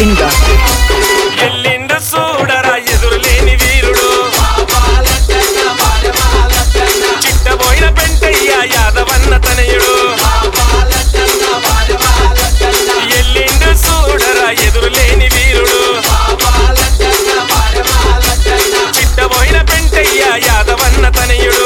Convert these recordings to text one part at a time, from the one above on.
లింగ ఎల్లిండు చూడరా ఎదురులేని వీరుడు చిట్టబోయిన పెంటయ్య యాదవన్న తనయుడు ఎల్లిండు చూడరా ఎదురులేని వీరుడు చిట్టబోయిన పెంటయ్య యాదవన్న తనయుడు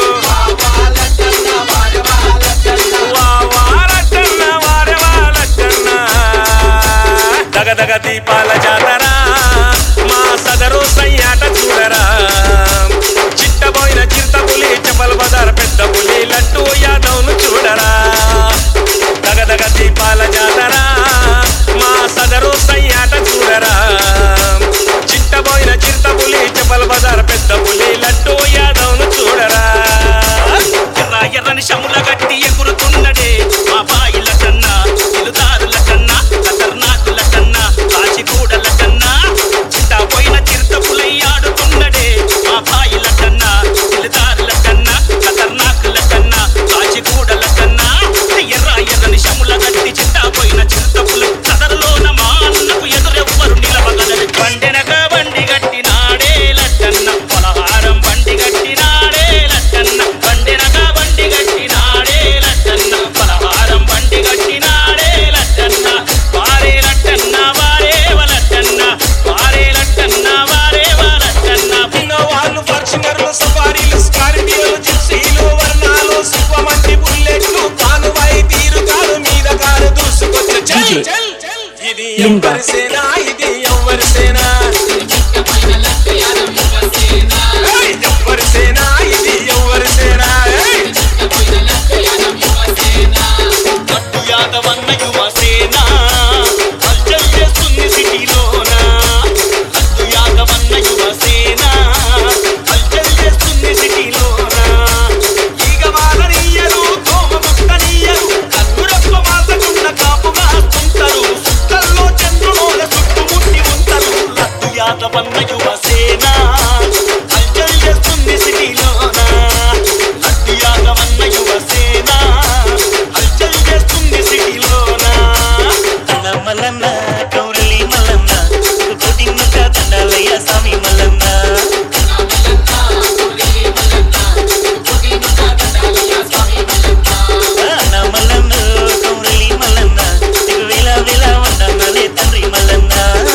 వా వారటన్న వారవాలటన్న దగదగ దీపాల జాతర మా సదరు సయ్యాట చూడరా చిట్టబోయిన చిరుత పులి చెప్పల బజార్ పెద్ద పులి లడ్డు యాదవ్ను చూడరా దగదగ దీపాల జాతర మా సదరు సయ్యాట చూడరా చిట్టబోయిన చిరుత పులి చెప్పల బజార్ పెద్ద పులి లడ్డు యాదవ్ను చూడరా ఎర్ర ఎర్రని శముల గట్టి ఎగురుతున్నడే మా బాయిల కన్నా ఇలుదారుల కన్నా ఖతర్నాకుల కన్నా కాచిగూడల కన్నా చిట్టా పోయిన చిరుత పులై ఆడుతున్నడే మా బాయిల కన్నా ఇలుదారుల కన్నా ఖతర్నాకుల కన్నా కాచిగూడల కన్నా ఎర్ర ఎర్రని శముల గట్టి చిట్టా పోయిన చిరుత పులు కదరలోన మా అన్నకు ఎదురెవ్వరు నిలవగలరు బండెనక బండి గట్టినాడే లట్టన్న పలహారం బండి గట్టినాడే లట్టన్న బండెనక బండి గట్టినాడే లట్టన్న పలహారం బండి గట్టినాడే లట్టన్న వారే లట్టన్న వారే వలట్టన్న వారే లట్టన్న వారే వలట్టన్న వాళ్ళు ఫార్చునర్లు సఫారీలు స్కార్పియోలు జిప్సీలు వర్ణాలు శివమంటి బుల్లెట్లు కాలువాయి తీరు కాలు మీద కాలు దూసుకొచ్చే చల్, DJ చల్, చల్. ఇది లింగ. ఎవరి సేన ఇది ఎవరి సేన ఏయ్, ఎవరి సేన ఇది ఎవరి సేన ఏయ్. గట్టు యాదవన్న యువసేన హల్చల్ చేస్తుంది సిటీలోన గట్టు యాదవన్న యువసేన హల్చల్ చేస్తుంది సిటీలోన ఈగ మారనీయరు కోమ ముట్టనీయరు కన్నురొక్క మాసకున్న కాపు మాస్తుంటారు సుక్కల్లో చంద్రుమోల చుట్టుముట్టి ఉంటారు గట్టు యాదవన్న యువసేన హల్చల్ చేస్తుంది సిటీలోన గట్టు యాదవన్న యువసేన హల్చల్ చేస్తుంది సిటీలోన అన్న మల్లన్న కౌరలి మల్లన్న కోటి ముక్క దండాలయ్య స్వామి మల్లన్న అన్న మల్లన్న కౌరలి మల్లన్న నీకు వేల వేల వందనాలే తండ్రి మల్లన్న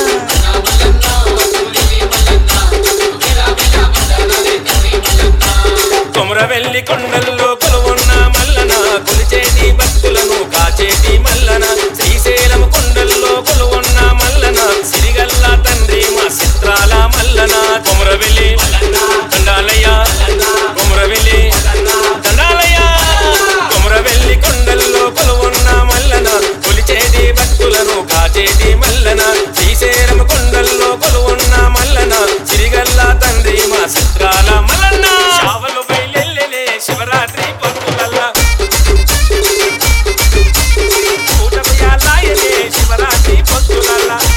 కొమరవెల్లి కొండల్లో కొలువున్న మల్లన కొలిచేటి భక్తులను కాచేటి మల్లన శ్రీశైలం కొండల్లో కొలువున్న మల్లన సిరిగల్ల తండ్రి మా చిత్రాల మల్లన కొమరవెల్లి దండాలయ్య కొమరవెల్లి దండాలయ్య కొమరవెల్లి కొండల్లో కొలువున్న మల్లన కొలిచేటి భక్తులను కాచేటి మల్లన శ్రీశైలం కొండల్లో కొలువున్న మల్లన సిరిగల్ల తండ్రి మా చిత్రాల మల్లన్న చావలు బయలెల్లెలే శివరాత్రి పొత్తులల్లా కూటమి యాలాయలే శివరాత్రి పొత్తులల్లా